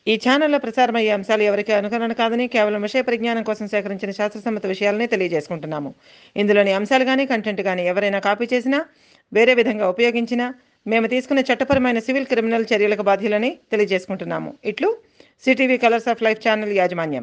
ఈ ఛానల్లో ప్రసారమయ్యే అంశాలు ఎవరికి అనుకరణ కాదని కేవలం విషయ పరిజ్ఞానం కోసం సేకరించిన శాస్త్రసమ్మత విషయాలనే తెలియజేసుకుంటున్నాము ఇందులోని అంశాలు కానీ కంటెంట్ కానీ ఎవరైనా కాపీ చేసినా వేరే విధంగా ఉపయోగించినా మేము తీసుకున్న చట్టపరమైన సివిల్ క్రిమినల్ చర్యలకు బాధ్యులని తెలియజేసుకుంటున్నాము ఇట్లు CTV colours of life channel యాజమాన్యం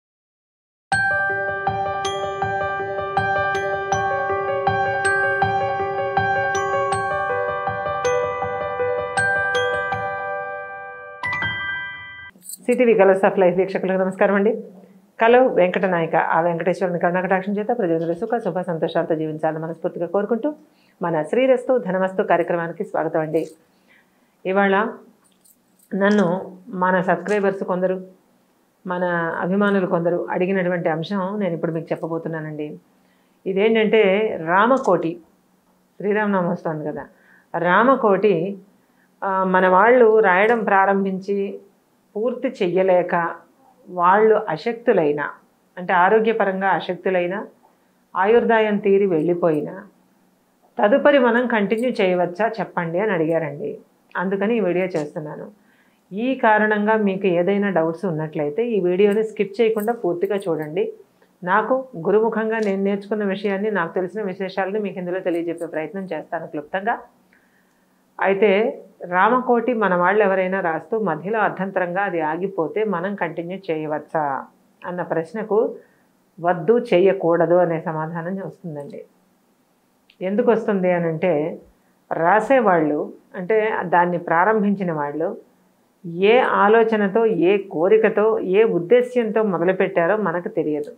సిటీవీ కలర్స్ ఆఫ్ లైఫ్ వీక్షకులకు నమస్కారం అండి కలో వెంకట నాయక ఆ వెంకటేశ్వరుని కర్ణాకటాక్షం చేత ప్రజలందరూ సుఖ శుభ సంతోషాలతో జీవించాలని మనస్ఫూర్తిగా కోరుకుంటూ మన శ్రీరస్తు ధనమస్తు కార్యక్రమానికి స్వాగతం అండి ఇవాళ నన్ను మన సబ్స్క్రైబర్స్ కొందరు మన అభిమానులు కొందరు అడిగినటువంటి అంశం నేను ఇప్పుడు మీకు చెప్పబోతున్నానండి ఇదేంటంటే రామకోటి శ్రీరామనామం వస్తుంది కదా రామకోటి ఆ, మన వాళ్ళు రాయడం ప్రారంభించి పూర్తి చెయ్యలేక వాళ్ళు అశక్తులైన అంటే ఆరోగ్యపరంగా అశక్తులైన ఆయుర్దాయం తీరి వెళ్ళిపోయినా తదుపరి మనం కంటిన్యూ చేయవచ్చా చెప్పండి అని అడిగారండి అందుకని ఈ వీడియో చేస్తున్నాను ఈ కారణంగా మీకు ఏదైనా డౌట్స్ ఉన్నట్లయితే ఈ వీడియోని స్కిప్ చేయకుండా పూర్తిగా చూడండి నాకు గురుముఖంగా నేను నేర్చుకున్న విషయాన్ని నాకు తెలిసిన విశేషాలని మీకు ఇందులో తెలియజెప్పే ప్రయత్నం చేస్తాను క్లుప్తంగా అయితే రామకోటి మన వాళ్ళు ఎవరైనా రాస్తూ మధ్యలో అర్థంతరంగా అది ఆగిపోతే మనం కంటిన్యూ చేయవచ్చా అన్న ప్రశ్నకు వద్దు చేయకూడదు అనే సమాధానం వస్తుందండి ఎందుకు వస్తుంది అని అంటే రాసేవాళ్ళు అంటే దాన్ని ప్రారంభించిన వాళ్ళు ఏ ఆలోచనతో ఏ కోరికతో ఏ ఉద్దేశ్యంతో మొదలుపెట్టారో మనకు తెలియదు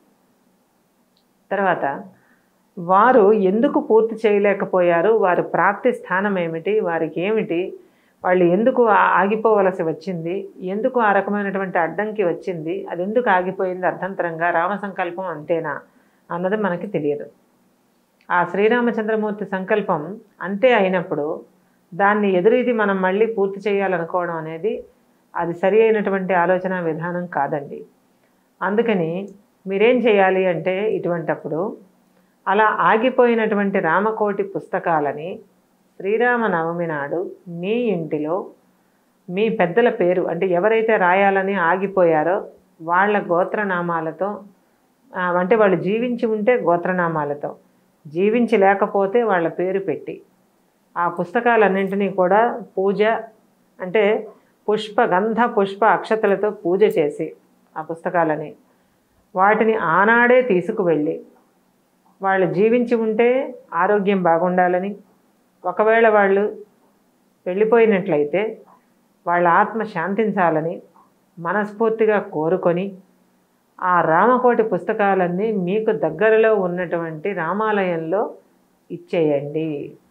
తర్వాత వారు ఎందుకు పూర్తి చేయలేకపోయారు వారి ప్రాప్తి స్థానం ఏమిటి వారికి ఏమిటి వాళ్ళు ఎందుకు ఆ- ఆగిపోవలసి వచ్చింది ఎందుకు ఆ రకమైనటువంటి అడ్డంకి వచ్చింది అది ఎందుకు ఆగిపోయింది అర్థంతరంగా రామ సంకల్పం అంతేనా అన్నది మనకి తెలియదు ఆ శ్రీరామచంద్రమూర్తి సంకల్పం అంతే అయినప్పుడు దాన్ని ఎదురీది మనం మళ్ళీ పూర్తి చేయాలనుకోవడం అనేది అది సరి అయినటువంటి ఆలోచన విధానం కాదండి అందుకని మీరేం చేయాలి అంటే ఇటువంటప్పుడు అలా ఆగిపోయినటువంటి రామకోటి పుస్తకాలని శ్రీరామనవమి నాడు మీ ఇంటిలో మీ పెద్దల పేరు అంటే ఎవరైతే రాయాలని ఆగిపోయారో వాళ్ళ గోత్రనామాలతో ఆ, అంటే వాళ్ళు జీవించి ఉంటే గోత్రనామాలతో జీవించి లేకపోతే వాళ్ళ పేరు పెట్టి ఆ పుస్తకాలన్నింటినీ కూడా పూజ అంటే పుష్ప గంధ పుష్ప అక్షతలతో పూజ చేసి ఆ పుస్తకాలని వాటిని ఆనాడే తీసుకువెళ్ళి వాళ్ళు జీవించి ఉంటే ఆరోగ్యం బాగుండాలని ఒకవేళ వాళ్ళు వెళ్ళిపోయినట్లయితే వాళ్ళ ఆత్మ శాంతించాలని మనస్ఫూర్తిగా కోరుకొని ఆ రామకోటి పుస్తకాలన్నీ మీకు దగ్గరలో ఉన్నటువంటి రామాలయంలో ఇచ్చేయండి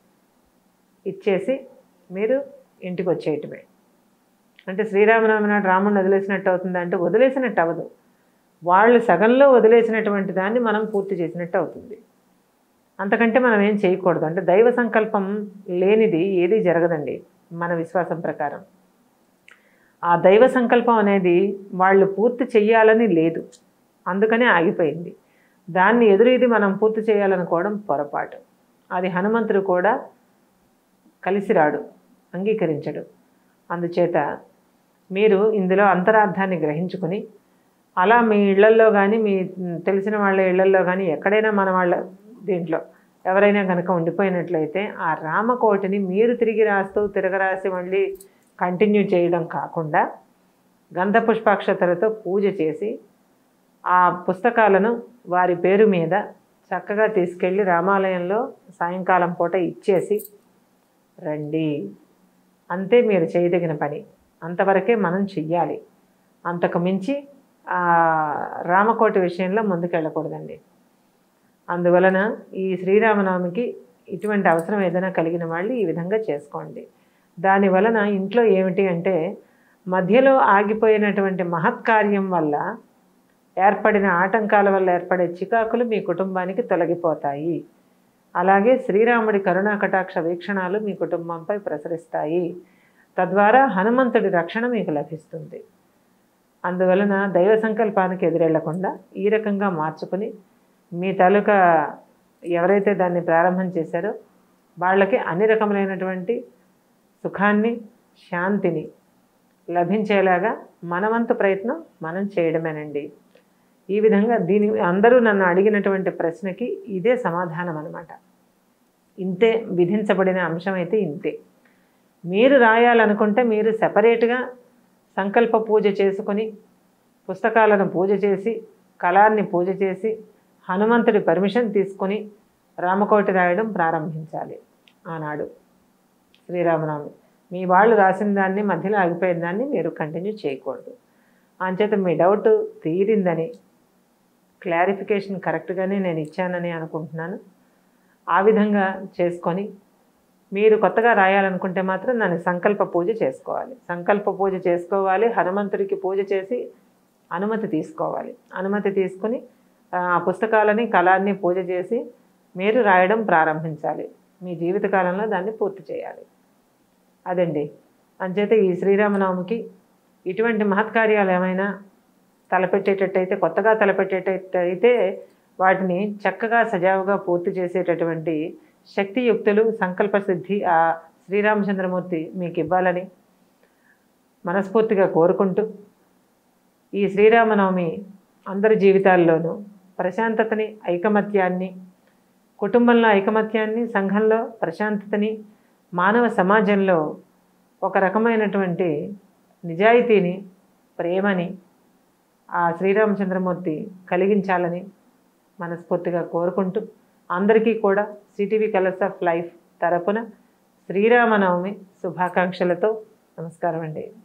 ఇచ్చేసి మీరు ఇంటికి వచ్చేయటమే అంటే శ్రీరామనవమి నాడు రాముడిని వదిలేసినట్టు అవుతుంది అంటే వదిలేసినట్టు అవ్వదు వాళ్ళు సగంలో వదిలేసినటువంటి దాన్ని మనం పూర్తి చేసినట్టు అవుతుంది అంతకంటే మనం ఏం చేయకూడదు అంటే దైవ సంకల్పం లేనిది ఏది జరగదండి మన విశ్వాసం ప్రకారం ఆ దైవ సంకల్పం అనేది వాళ్ళు పూర్తి చెయ్యాలని లేదు అందుకనే ఆగిపోయింది దాన్ని ఎదురీది మనం పూర్తి చేయాలనుకోవడం పొరపాటు అది హనుమంతుడు కూడా కలిసి రాడు అంగీకరించడు అందుచేత మీరు ఇందులో అంతరార్థాన్ని గ్రహించుకుని అలా మీ ఇళ్లల్లో కానీ మీ మ్, తెలిసిన వాళ్ళ ఇళ్లల్లో కానీ ఎక్కడైనా మన వాళ్ళ దీంట్లో ఎవరైనా కనుక ఉండిపోయినట్లయితే ఆ రామకోటిని మీరు తిరిగి రాస్తూ తిరగరాసి మళ్ళీ కంటిన్యూ చేయడం కాకుండా గంధ పుష్పాక్షతలతో పూజ చేసి ఆ పుస్తకాలను వారి పేరు మీద చక్కగా తీసుకెళ్ళి రామాలయంలో సాయంకాలం పూట ఇచ్చేసి రండి అంతే మీరు చేయదగిన పని అంతవరకే మనం చెయ్యాలి అంతకు మించి ఆ, రామకోటి విషయంలో ముందుకెళ్ళకూడదండి అందువలన ఈ శ్రీరామనవమికి ఇటువంటి అవసరం ఏదైనా కలిగిన వాళ్ళు ఈ విధంగా చేసుకోండి దాని వలన ఇంట్లో ఏమిటి అంటే మధ్యలో ఆగిపోయినటువంటి మహత్కార్యం వల్ల ఏర్పడిన ఆటంకాల వల్ల ఏర్పడే చికాకులు మీ కుటుంబానికి తొలగిపోతాయి అలాగే శ్రీరాముడి కరుణా కటాక్ష వీక్షణాలు మీ కుటుంబంపై ప్రసరిస్తాయి తద్వారా హనుమంతుడి రక్షణ మీకు లభిస్తుంది అందువలన దైవ సంకల్పానికి ఎదురెళ్లకుండా ఈ రకంగా మార్చుకుని మీ తాలూకా ఎవరైతే దాన్ని ప్రారంభం చేశారో వాళ్ళకి అన్ని రకములైనటువంటి సుఖాన్ని శాంతిని లభించేలాగా మనవంతు ప్రయత్నం మనం చేయడమేనండి ఈ విధంగా దీని అందరూ నన్ను అడిగినటువంటి ప్రశ్నకి ఇదే సమాధానం అనమాట ఇంతే విధించబడిన అంశం అయితే ఇంతే మీరు రాయాలనుకుంటే మీరు సెపరేట్గా సంకల్ప పూజ చేసుకొని పుస్తకాలను పూజ చేసి కళాన్ని పూజ చేసి హనుమంతుడి పర్మిషన్ తీసుకొని రామకోటి రాయడం ప్రారంభించాలి ఆనాడు శ్రీరామనవమి మీ వాళ్ళు రాసిన దాన్ని మధ్యలో ఆగిపోయిన దాన్ని మీరు కంటిన్యూ చేయకూడదు అంచేత మీ డౌట్ తీరిందని క్లారిఫికేషన్ కరెక్ట్గానే నేను ఇచ్చానని అనుకుంటున్నాను ఆ విధంగా చేసుకొని మీరు కొత్తగా రాయాలనుకుంటే మాత్రం దాన్ని సంకల్ప పూజ చేసుకోవాలి సంకల్ప పూజ చేసుకోవాలి హనుమంతుడికి పూజ చేసి అనుమతి తీసుకోవాలి అనుమతి తీసుకుని ఆ పుస్తకాలని కళాన్ని పూజ చేసి మీరు రాయడం ప్రారంభించాలి మీ జీవితకాలంలో దాన్ని పూర్తి చేయాలి అదండి అంచేత ఈ శ్రీరామనవమికి ఇటువంటి మహత్కార్యాలు ఏమైనా తలపెట్టేటట్టయితే కొత్తగా తలపెట్టేటట్టయితే వాటిని చక్కగా సజావుగా పూర్తి చేసేటటువంటి శక్తియుక్తులు సంకల్ప సిద్ధి ఆ శ్రీరామచంద్రమూర్తి మీకు ఇవ్వాలని మనస్ఫూర్తిగా కోరుకుంటూ ఈ శ్రీరామనవమి అందరి జీవితాల్లోనూ ప్రశాంతతని ఐకమత్యాన్ని కుటుంబంలో ఐకమత్యాన్ని సంఘంలో ప్రశాంతతని మానవ సమాజంలో ఒక రకమైనటువంటి నిజాయితీని ప్రేమని ఆ శ్రీరామచంద్రమూర్తి కలిగించాలని మనస్ఫూర్తిగా కోరుకుంటూ అందరికీ కూడా సిటీవీ కలర్స్ ఆఫ్ లైఫ్ తరపున శ్రీరామనవమి శుభాకాంక్షలతో నమస్కారం అండి